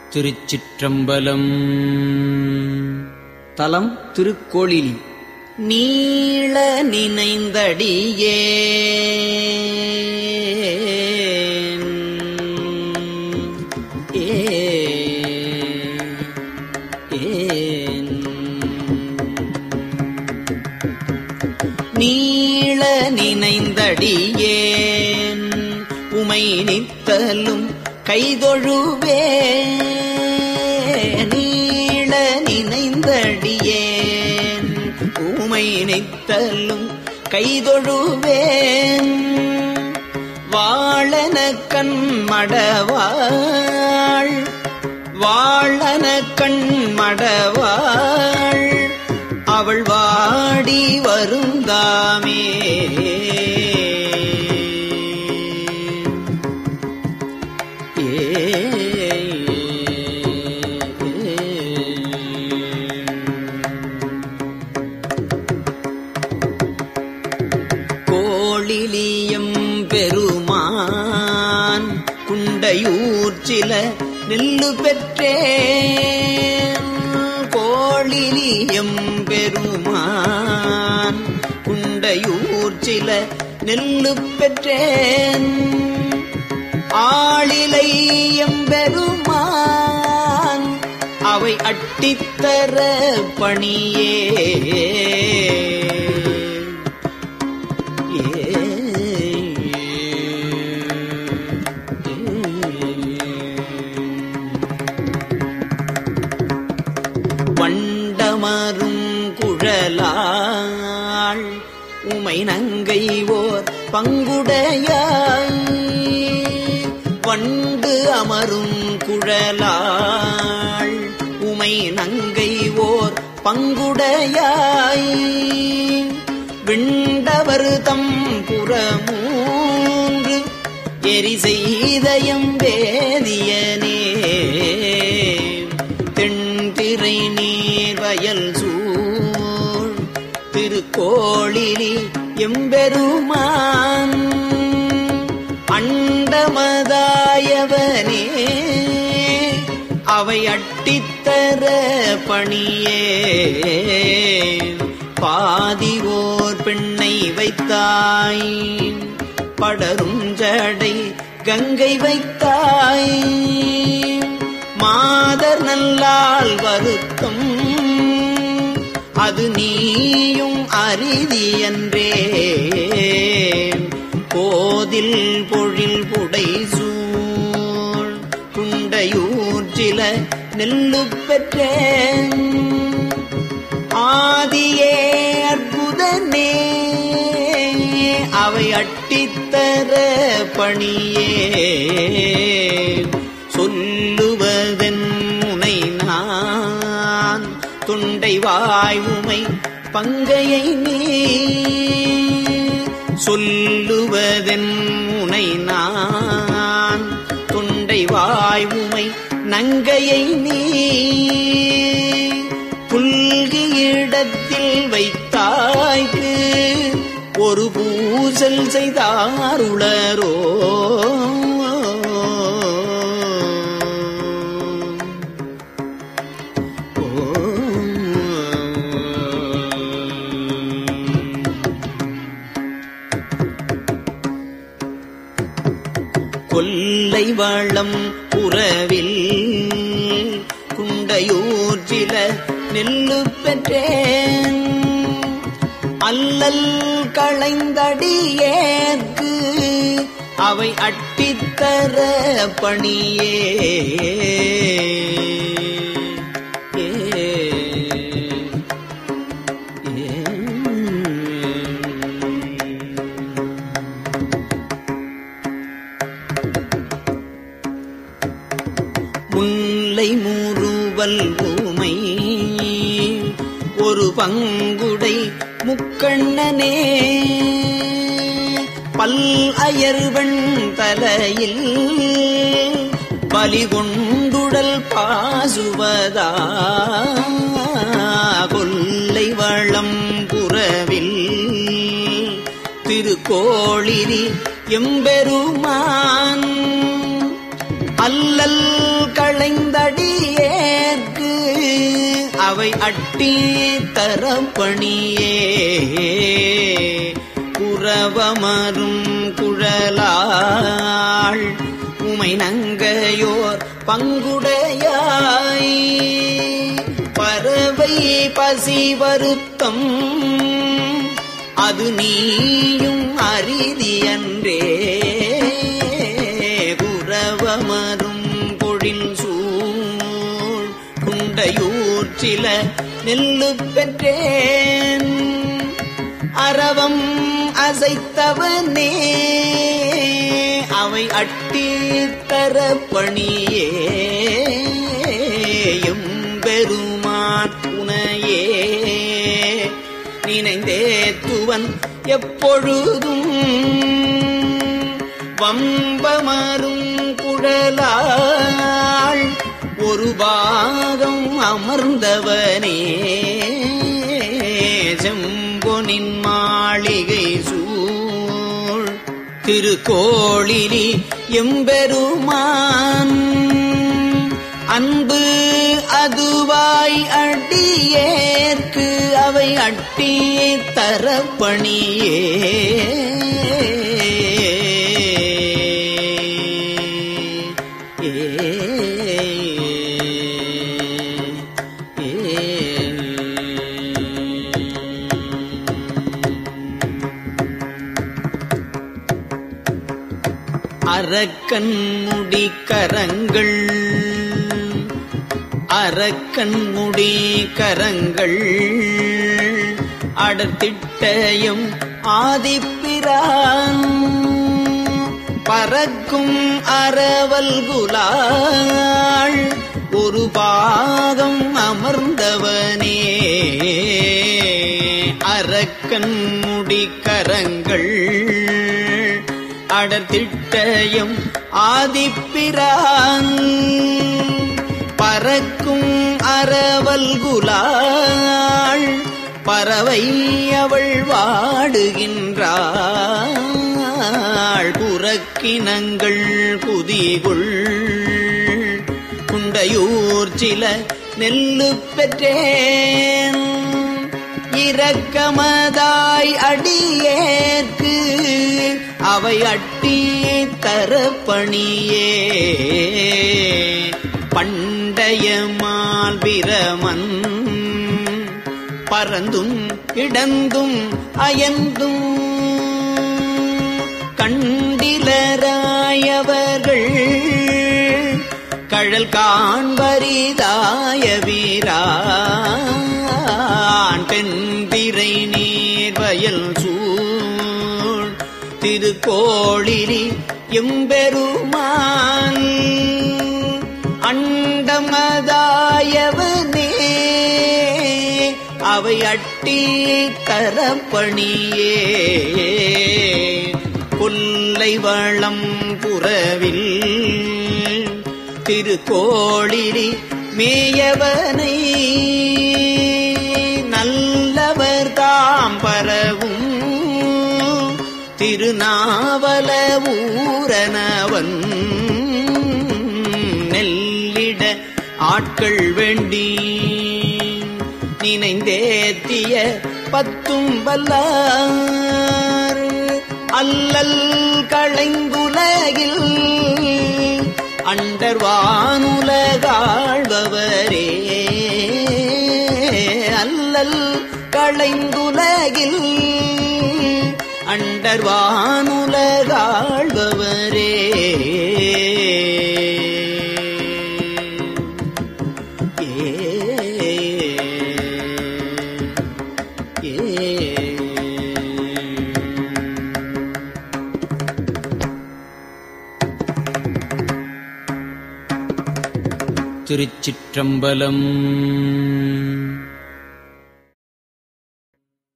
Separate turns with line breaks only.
திருச்சிற்றம்பலம்
தலம் திருக்கோளிலி
நீள நினைந்தடியே நீள நினைந்தடியேன் உமை நித்தலும் கைதொழுவே நீள நினைந்தடியேன் உமை நித்தலும் கைதொழுவேன் வாழன கண் மடவாள் வாழன கண் மடவாள் அவள் வாடி வருந்தாமே கோளிலியம் பெருமான் குண்டையூர் சில நெல்லு பெற்றேன் கோளிலியம் பெருமான் குண்டையூர் சில நெல்லு பெற்றேன் ஆளிலையம் பெருமான் அவை அட்டித்தர பணியே வண்டமரும் குழலாள் உமை நங்கை ஓர் பங்குடையாய் வண்டு அமரும் குழலாள் உமை நங்கை ஓர் பங்குடையாய் விண்டவர் தம் புறமூன்று எரி செய்தயம் வேதியனே தென்திரை நீர் வயல் சூழ் திருக்கோளிலி எம்பெருமான் அண்டமதாயவனே அவை அட்டித்தர பணியே பாதிவோர் பெண்ணை வைத்தாய் படரும் ஜடை கங்கை வைத்தாய் மாதர் நல்லால் வருத்தம் அது நீயும் அரிதியன்றே கோதில் பொழில் புடை சூழ் குண்டையூர் சில நெல்லு பெற்றேன் ஆதியே அற்புதனே அவை அட்டித்தர பணியே சொல்லுவதென் முனை நான் துண்டை வாய்வுமை பங்கையை நீ சொல்லுவதென் முனை நான் துண்டை வாய்வுமை நங்கையை நீ புல்கி இடத்தில் வைத்தாய்க்கு ஒரு பூசல் செய்தாருளரோ கொல்லை வளம் புறவில் குண்டையூர் சில நெல்லு பெற்றேன் அல்லல் களைந்தடியேற்கு அவை அட்டித்தர பணியே முல்லை மூறுவல் ஊமை ஒரு பங்குடை முக்கண்ணனே பல் அயர்வன் தலையில் பலி கொண்டுடல் பாசுவதா கொல்லை வளம் புறவில் திருக்கோளிரி எம்பெருமான் அல்லல் களைந்தடி அவை அட்டி தரப்பணியே குறவமரும் குழலாள் உமை நங்கையோர் பங்குடையாய் பறவை பசி வருத்தம் அது நீயும் அரிதியன்றே குறவமரும் பொழில் சூழ் குண்டையூர் சில நெல்லு பெற்றேன் அரவம் அசைத்தவனே அவை அட்டி தரப்பணியே எம்பெருமான் உனையே நினைந்தேத்துவன் எப்பொழுதும் வம்பமரும் குழலாள் ஒரு பாகம் அமர்ந்தவனே செம்பொனின் மாளிகை சூழ் திருக்கோளிலி எம்பெருமான் அன்பு அதுவாய் அடியேற்கு அவை அட்டி தரப்பணியே அரக்கன் முடி கரங்கள் அரக்கன் முடி கரங்கள் அடர்த்திட்டயம் ஆதிப்பிரான் பறக்கும் அரவல் குலாள் ஒரு பாகம் அமர்ந்தவனே அரக்கன் முடி கரங்கள் அடர்த்திட்டயம் ஆதிப்பிரான் பறக்கும் அரவல் குலாள் பறவை அவள் வாடுகின்றாள் புறக்கினங்கள் புதிகுள் குண்டையூர் சில நெல்லு பெற்றேன் இரக்கமதாய் அடியேற்கு அவை அட்டி தரப்பணியே பண்டைய மால்பிரமன் பறந்தும் கிடந்தும் அயந்தும் கண்டிலராயவர்கள் கழல் காண்பரிதாய வீரான் பெண்பிரை நீர் வயல் சூழ் திருக்கோளிலி எம்பெருமான் அண்டமதாயவனே அவை அட்டி தரப்பணியே கொல்லை வளம் புறவில் திருக்கோளிலி மேயவனை நல்லவர் தாம் பரவும் திருநாவல ஊரனவன் நெல்லிட ஆட்கள் வேண்டி நினைந்தேத்திய பத்தும் வல்லார் அல்லல் களைங்குலகில் அண்டர்வானுலகாழ்பவரே அல்லல் களைந்துலகில் அண்டர்வானுலகாழ்பவரே ஏ திருச்சிற்றம்பலம்